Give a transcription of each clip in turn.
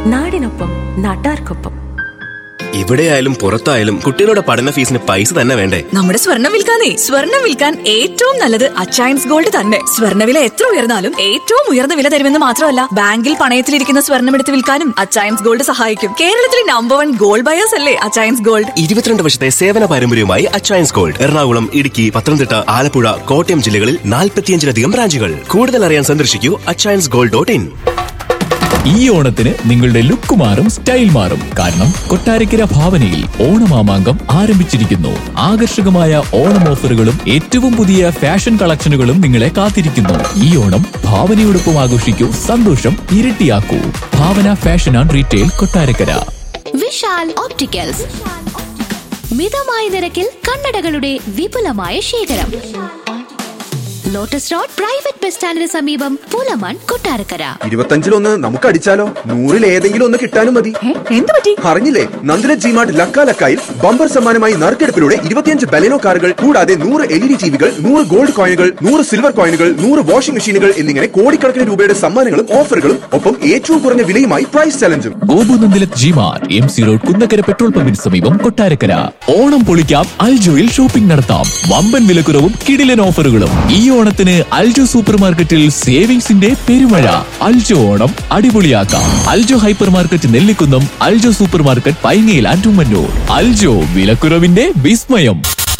നാടിനൊപ്പം നാട്ടാർക്കൊപ്പം എവിടെയായാലും പുറത്തായാലും കുട്ടികളുടെ പഠന ഫീസിന് പൈസ തന്നെ വേണ്ടേ നമ്മുടെ സ്വർണം വിൽക്കാനേ സ്വർണം വിൽക്കാൻ ഏറ്റവും നല്ലത് അച്ചയൻസ് ഗോൾഡ് തന്നെ സ്വർണ്ണവില എത്ര ഉയർന്നാലും ഏറ്റവും ഉയർന്ന വില തരുമെന്ന് മാത്രമല്ല ബാങ്കിൽ പണയത്തിലിരിക്കുന്ന സ്വർണം എടുത്ത് വിൽക്കാനും അച്ചയൻസ് ഗോൾഡ് സഹായിക്കും കേരളത്തിലെ നമ്പർ വൺ ഗോൾഡ് ബയേഴ്സ് അല്ലേ അച്ചയൻസ് ഗോൾഡ് ഇരുപത്തിരണ്ട് വർഷത്തെ സേവന പാരമ്പര്യവുമായി അച്ചയൻസ് ഗോൾഡ് എറണാകുളം ഇടുക്കി പത്തനംതിട്ട ആലപ്പുഴ കോട്ടയം ജില്ലകളിൽ നാൽപ്പത്തിയഞ്ചിലധികം ബ്രാഞ്ചുകൾ കൂടുതൽ അറിയാൻ സന്ദർശിക്കൂ അച്ചയൻസ് ഗോൾഡ് ഡോട്ട് ഇൻ ഈ ഓണത്തിന് നിങ്ങളുടെ ലുക്ക് മാറും സ്റ്റൈൽ മാറും കാരണം കൊട്ടാരക്കര ഭാവനയിൽ ഓണമാമാങ്കം ആരംഭിച്ചിരിക്കുന്നു ആകർഷകമായ ഓണം ഓഫറുകളും ഏറ്റവും പുതിയ ഫാഷൻ കളക്ഷനുകളും നിങ്ങളെ കാത്തിരിക്കുന്നു ഈ ഓണം ഭാവനയോടൊപ്പം ആഘോഷിക്കൂ സന്തോഷം ഇരട്ടിയാക്കൂ Bhavana fashion and retail Kottarakkara Vishal opticals മിതമായ നിരക്കിൽ കണ്ണടകളുടെ വിപുലമായ ശേഖരം ലോട്ടസ് റോഡ് പ്രൈവറ്റ് ബസ് സ്റ്റാൻഡിന് സമീപം പൂലമാൻ കൊട്ടാരക്കര ഇരുപത്തഞ്ചിലൊന്ന് നമുക്ക് അടിച്ചാലോ നൂറിൽ ഏതെങ്കിലും ഒന്ന് കിട്ടാനും മതി എന്ത് പറ്റി അറിഞ്ഞില്ലേ നന്ദിന ജിമാർട്ട് ലക്ക ലക്കായിൽ ബമ്പർ സമ്മാനമായി നറുക്കെടുപ്പിലൂടെ ഇരുപത്തിയഞ്ച് ബലെനോ കാറുകൾ കൂടാതെ നൂറ് എൽ ഇ ഡി ടിവികൾ നൂറ് ഗോൾഡ് കോയിനുകൾ നൂറ് സിൽവർ കോയിനുകൾ നൂറ് വാഷിംഗ് മെഷീനുകൾ എന്നിങ്ങനെ കോടിക്കണക്കിന് രൂപയുടെ സമ്മാനങ്ങളും ഓഫറുകളും ഒപ്പം ഏറ്റവും കുറഞ്ഞ വിലയുമായി പ്രൈസ് ചലഞ്ചും Gopu Nandilath G mart M C road Kunnakkara petrol പമ്പിന് സമീപം കൊട്ടാരക്കര ഓണം പൊളിക്കാം അൽജോയിൽ ഷോപ്പിംഗ് നടത്താം വമ്പൻ വിലക്കുറവും കിടിലൻ ഓഫറുകളും ഈ ഓണത്തിന് അൽജോ സൂപ്പർ മാർക്കറ്റിൽ സേവിങ്സിന്റെ പെരുമഴ അൽജോ ഓണം അടിപൊളിയാക്കാം Aljo hyper market Nellikkunnam Aljo super market പൈങ്ങയിൽ ആൻഡുമന്നൂർ അൽജോ വിലക്കുറവിന്റെ വിസ്മയം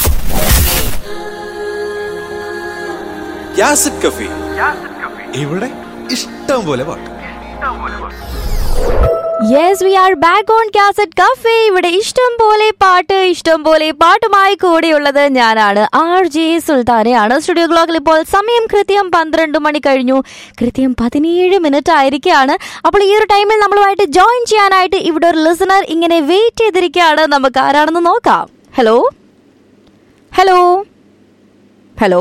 യാസിഡ് കഫി ഇവിടെ ഇഷ്ടം പോലെ പാട്ട് yes we are back on cassette cafe ഇവിടെ ഇഷ്ടം പോലെ പാട്ട് ഇഷ്ടം പോലെ പാട്ടുമായി കൂടെയുള്ളത് ഞാനാണ് ആർ ജെ സുൽത്താനയാണ് സ്റ്റുഡിയോ ക്ലോക്കിൽ ഇപ്പോൾ സമയം കൃത്യം പന്ത്രണ്ട് മണി കഴിഞ്ഞു കൃത്യം പതിനേഴ് മിനിറ്റ് ആയിരിക്കുകയാണ് അപ്പോൾ ഈ ഒരു ടൈമിൽ നമ്മളുമായിട്ട് ജോയിൻ ചെയ്യാനായിട്ട് ഇവിടെ ഒരു ലിസണർ ഇങ്ങനെ വെയിറ്റ് ചെയ്തിരിക്കുകയാണ് നമുക്ക് ആരാണെന്ന് നോക്കാം hello hello hello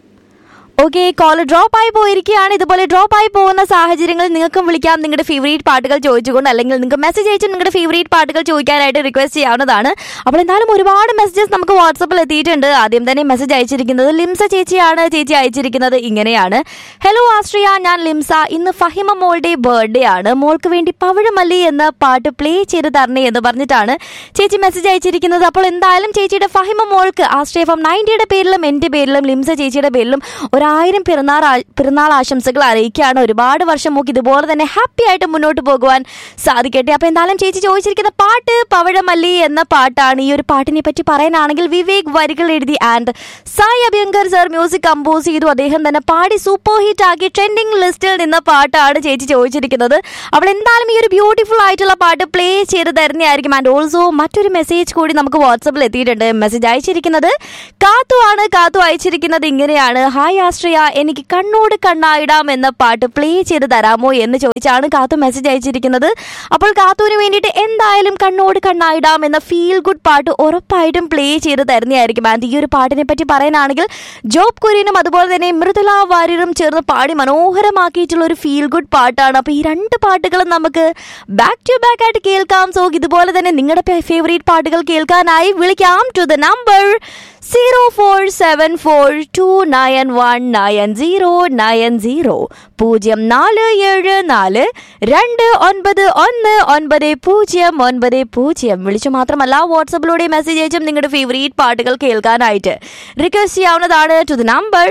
okay call drop ആയി പോയിരിക്കുകയാണ് ഇതുപോലെ ഡ്രോപ്പ് ആയി പോകുന്ന സാഹചര്യങ്ങളിൽ നിങ്ങൾക്കും വിളിക്കാം നിങ്ങളുടെ ഫേവറേറ്റ് പാട്ടുകൾ ചോദിച്ചുകൊണ്ട് അല്ലെങ്കിൽ നിങ്ങൾക്ക് മെസ്സേജ് അയച്ച് നിങ്ങളുടെ ഫേവറേറ്റ് പാട്ടുകൾ ചോദിക്കാനായിട്ട് റിക്വസ്റ്റ് ചെയ്യാവുന്നതാണ് അപ്പോൾ എന്തായാലും ഒരുപാട് മെസ്സേജസ് നമുക്ക് വാട്സപ്പിൽ എത്തിയിട്ടുണ്ട് ആദ്യം തന്നെ മെസ്സേജ് അയച്ചിരിക്കുന്നത് ലിംസ ചേച്ചിയാണ് ചേച്ചി അയച്ചിരിക്കുന്നത് ഇങ്ങനെയാണ് ഹലോ ആശ്രിയ ഞാൻ ലിംസ ഇന്ന് ഫഹിമ മോളുടെ ബർത്ത്ഡേ ആണ് മോൾക്ക് വേണ്ടി പവിഴമല്ലി എന്ന പാട്ട് പ്ലേ ചെയ്ത് തരണേ എന്ന് പറഞ്ഞിട്ടാണ് ചേച്ചി മെസ്സേജ് അയച്ചിരിക്കുന്നത് അപ്പോൾ എന്തായാലും ചേച്ചിയുടെ ഫഹിമ മോൾക്ക് ആശ്രയഫം നയൻറ്റിയുടെ പേരിലും എൻ്റെ പേരിലും ലിംസ ചേച്ചിയുടെ പേരിലും ഒരായിരം പിറന്നാൾ ആ- പിറന്നാൾ ആശംസകൾ അറിയിക്കുകയാണ് ഒരുപാട് വർഷം മൂക്ക് ഇതുപോലെ തന്നെ ഹാപ്പി ആയിട്ട് മുന്നോട്ട് പോകുവാൻ സാധിക്കട്ടെ അപ്പോൾ എന്തായാലും ചേച്ചി ചോദിച്ചിരിക്കുന്ന പാട്ട് പവഴമല്ലി എന്ന പാട്ടാണ് ഈ ഒരു പാട്ടിനെ പറ്റി പറയാനാണെങ്കിൽ വിവേക് വരികൾ എഴുതി and Sai Abhyankar sir music compose ചെയ്തു അദ്ദേഹം തന്നെ പാടി സൂപ്പർ ഹിറ്റ് ആക്കി ട്രെൻഡിങ് ലിസ്റ്റിൽ നിന്ന പാട്ടാണ് ചേച്ചി ചോദിച്ചിരിക്കുന്നത് അവൾ എന്തായാലും ഈ ഒരു ബ്യൂട്ടിഫുൾ ആയിട്ടുള്ള പാട്ട് പ്ലേ ചെയ്ത് തരുന്നതായിരിക്കും ആൻഡ് ഓൾസോ മറ്റൊരു മെസ്സേജ് കൂടി നമുക്ക് വാട്സപ്പിൽ എത്തിയിട്ടുണ്ട് മെസ്സേജ് അയച്ചിരിക്കുന്നത് കാത്തു ആണ് കാത്തു അയച്ചിരിക്കുന്നത് ഇങ്ങനെയാണ് ഹായ് ആശ്രയ എനിക്ക് കണ്ണോട് കണ്ണായിടാം എന്ന പാട്ട് പ്ലേ ചെയ്ത് തരാമോ എന്ന് ചോദിച്ചാണ് കാത്തു മെസ്സേജ് അയച്ചിരിക്കുന്നത് അപ്പോൾ കാത്തുവിന് വേണ്ടിയിട്ട് എന്തായാലും കണ്ണോട് കണ്ണായിടാം എന്ന ഫീൽ ഗുഡ് പാട്ട് ഉറപ്പായിട്ടും പ്ലേ ചെയ്ത് തരുന്നതായിരിക്കും ആൻഡ് ഈ ഒരു പാട്ടിനെ പറ്റി പറയാനാണെങ്കിൽ ജോബ് കുര്യനും അതുപോലെ തന്നെ മൃദുല വാര്യരും ചേർന്ന് പാടി മനോഹരമാക്കിയിട്ടുള്ള ഒരു ഫീൽ ഗുഡ് പാട്ടാണ് അപ്പോൾ ഈ രണ്ട് പാട്ടുകളും നമുക്ക് ബാക്ക് ടു ബാക്ക് ആയിട്ട് കേൾക്കാം സോ ഇതുപോലെ തന്നെ നിങ്ങളുടെ ഫേവറേറ്റ് പാട്ടുകൾ കേൾക്കാനായി വിളിക്കാം to the number zero four seven four two nine one nine zero nine zero പൂജ്യം നാല് ഏഴ് നാല് രണ്ട് ഒൻപത് ഒന്ന് ഒൻപത് പൂജ്യം ഒൻപത് പൂജ്യം വിളിച്ചു മാത്രമല്ല വാട്സപ്പിലൂടെ മെസ്സേജ് അയച്ചും നിങ്ങളുടെ ഫേവറേറ്റ് പാട്ടുകൾ കേൾക്കാനായിട്ട് റിക്വസ്റ്റ് ചെയ്യാവുന്നതാണ് to the number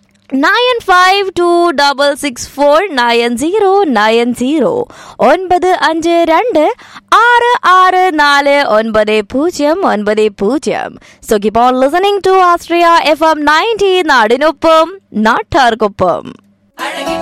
nine five two double six four nine zero nine zero ഒൻപത് അഞ്ച് രണ്ട് ആറ് ആറ് നാല് ഒൻപത് പൂജ്യം ഒൻപത് പൂജ്യം so keep on listening to Austria F M ninety നാടിനൊപ്പം നാട്ടാർക്കൊപ്പം